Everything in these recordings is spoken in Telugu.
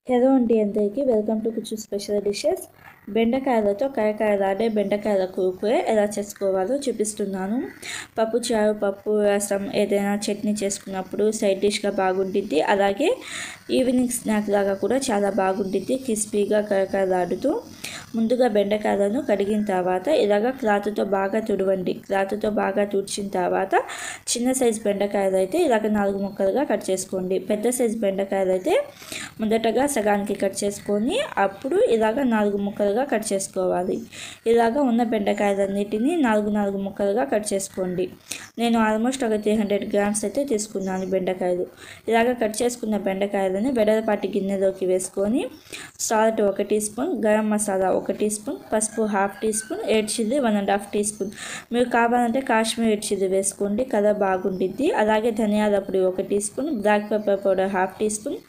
హలో అండి అందరికీ వెల్కమ్ టు కుచ్చు స్పెషల్ డిషెస్ బెండకాయలతో కరకరలాడే బెండకాయల కూరకూర ఎలా చేసుకోవాలో చూపిస్తున్నాను పప్పు చారు పప్పు రసం ఏదైనా చట్నీ చేసుకున్నప్పుడు సైడ్ డిష్గా బాగుంటుంది అలాగే ఈవినింగ్ స్నాక్ లాగా కూడా చాలా బాగుంటుంది క్రిస్పీగా కరకరలాడుతూ ముందుగా బెండకాయలను కడిగిన తర్వాత ఇలాగ క్లాత్తో బాగా తుడవండి క్లాత్తో బాగా తుడిచిన తర్వాత చిన్న సైజు బెండకాయలు అయితే ఇలాగ నాలుగు ముక్కలుగా కట్ చేసుకోండి పెద్ద సైజు బెండకాయలు అయితే మొదటగా సగానికి కట్ చేసుకొని అప్పుడు ఇలాగ నాలుగు ముక్కలుగా కట్ చేసుకోవాలి ఇలాగ ఉన్న బెండకాయలన్నిటిని నాలుగు నాలుగు ముక్కలుగా కట్ చేసుకోండి నేను ఆల్మోస్ట్ ఒక త్రీ హండ్రెడ్ గ్రామ్స్ అయితే తీసుకున్నాను బెండకాయలు ఇలాగ కట్ చేసుకున్న బెండకాయలను వెడలపాటి గిన్నెలోకి వేసుకొని సాల్ట్ ఒక టీ స్పూన్ గరం మసాలా ఒక టీ స్పూన్ పసుపు half teaspoon red chilli one and half teaspoon మీరు కావాలంటే కాశ్మీర్ ఎయిట్ చిల్లీ వేసుకోండి కలర్ బాగుంటుంది అలాగే ధనియాల పొడి ఒక teaspoon black pepper powder half teaspoon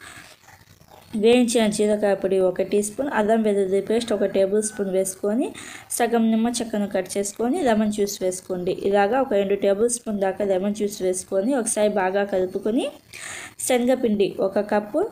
వేయించిన జీలకాయ పొడి ఒక టీ స్పూన్ అల్లం వెల్లుల్లి పేస్ట్ ఒక టేబుల్ స్పూన్ వేసుకొని సగం నిమ్మ చెక్కను కట్ చేసుకొని లెమన్ జ్యూస్ వేసుకోండి ఇలాగా ఒక రెండు టేబుల్ స్పూన్ దాకా లెమన్ జ్యూస్ వేసుకొని ఒకసారి బాగా కలుపుకొని శనగపిండి ఒక కప్పు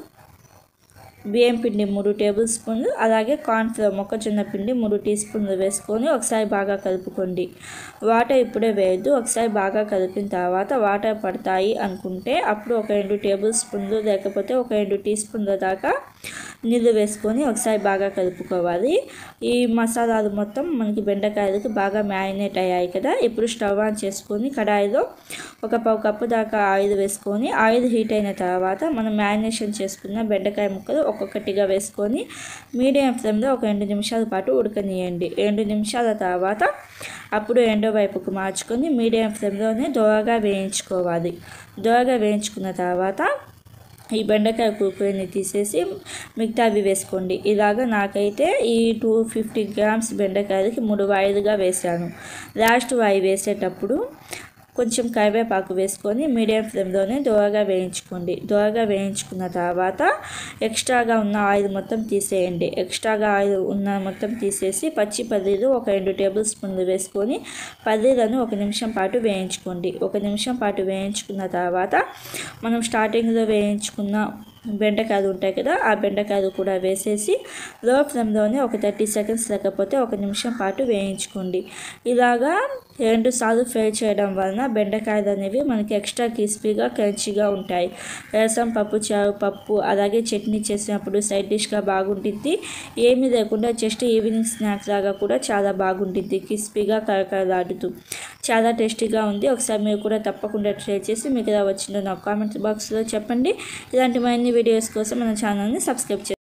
బియ్యం పిండి మూడు టేబుల్ స్పూన్లు అలాగే కార్న్ఫ్లవర్ మొక్కజొన్న పిండి మూడు టీ స్పూన్లు వేసుకొని ఒకసారి బాగా కలుపుకోండి వాటర్ ఇప్పుడే వేయద్దు ఒకసారి బాగా కలిపిన తర్వాత వాటర్ పడతాయి అనుకుంటే అప్పుడు ఒక రెండు టేబుల్ స్పూన్లు లేకపోతే ఒక రెండు టీ స్పూన్ల దాకా నీళ్ళు వేసుకొని ఒకసారి బాగా కలుపుకోవాలి ఈ మసాలాలు మొత్తం మనకి బెండకాయలకు బాగా మ్యారినేట్ అయ్యాయి కదా ఇప్పుడు స్టవ్ ఆన్ చేసుకొని కడాయిలో ఒక పావు కప్పు దాకా ఆయిల్ వేసుకొని ఆయిల్ హీట్ అయిన తర్వాత మనం మ్యారినేషన్ చేసుకున్న బెండకాయ ముక్కలు ఒక్కొక్కటిగా వేసుకొని మీడియం ఫ్లేమ్లో ఒక రెండు నిమిషాల పాటు ఉడకనియండి రెండు నిమిషాల తర్వాత అప్పుడు ఎండో వైపుకు మార్చుకొని మీడియం ఫ్లేమ్లోనే దోరగా వేయించుకోవాలి దోరగా వేయించుకున్న తర్వాత ఈ బెండకాయ కూరని తీసేసి మిగతావి వేసుకోండి ఇలాగ నాకైతే ఈ టూ ఫిఫ్టీ గ్రామ్స్ బెండకాయలకి మూడు వాయిలుగా వేసాను లాస్ట్ వాయి వేసేటప్పుడు కొంచెం కరివేపాకు వేసుకొని మీడియం ఫ్లేమ్లోనే దోరగా వేయించుకోండి దోరగా వేయించుకున్న తర్వాత ఎక్స్ట్రాగా ఉన్న ఆయిల్ మొత్తం తీసేయండి ఎక్స్ట్రాగా ఆయిల్ ఉన్న మొత్తం తీసేసి పచ్చి పల్లీలు ఒక రెండు టేబుల్ స్పూన్లు వేసుకొని పల్లీలను ఒక నిమిషం పాటు వేయించుకోండి ఒక నిమిషం పాటు వేయించుకున్న తర్వాత మనం స్టార్టింగ్లో వేయించుకున్న బెండకాయలు ఉంటాయి కదా ఆ బెండకాయలు కూడా వేసేసి లో ఫ్లేమ్లోనే ఒక థర్టీ సెకండ్స్ లేకపోతే ఒక నిమిషం పాటు వేయించుకోండి ఇలాగా రెండు సార్లు ఫ్రై చేయడం వలన బెండకాయలు అనేవి మనకి ఎక్స్ట్రా క్రిస్పీగా క్రంచీగా ఉంటాయి రసం పప్పు చారు పప్పు అలాగే చట్నీ చేసినప్పుడు సైడ్ డిష్గా బాగుంటుంది ఏమీ లేకుండా జస్ట్ ఈవినింగ్ స్నాక్స్ లాగా కూడా చాలా బాగుంటుంది క్రిస్పీగా కరకరలాడుతూ చాలా టేస్టీగా ఉంది ఒకసారి మీరు కూడా తప్పకుండా ట్రై చేసి మీకు ఎలా వచ్చిందో నాకు కామెంట్ బాక్స్లో చెప్పండి ఇలాంటి మరిన్ని వీడియోస్ కోసం మన ఛానల్ని సబ్స్క్రైబ్ చేయండి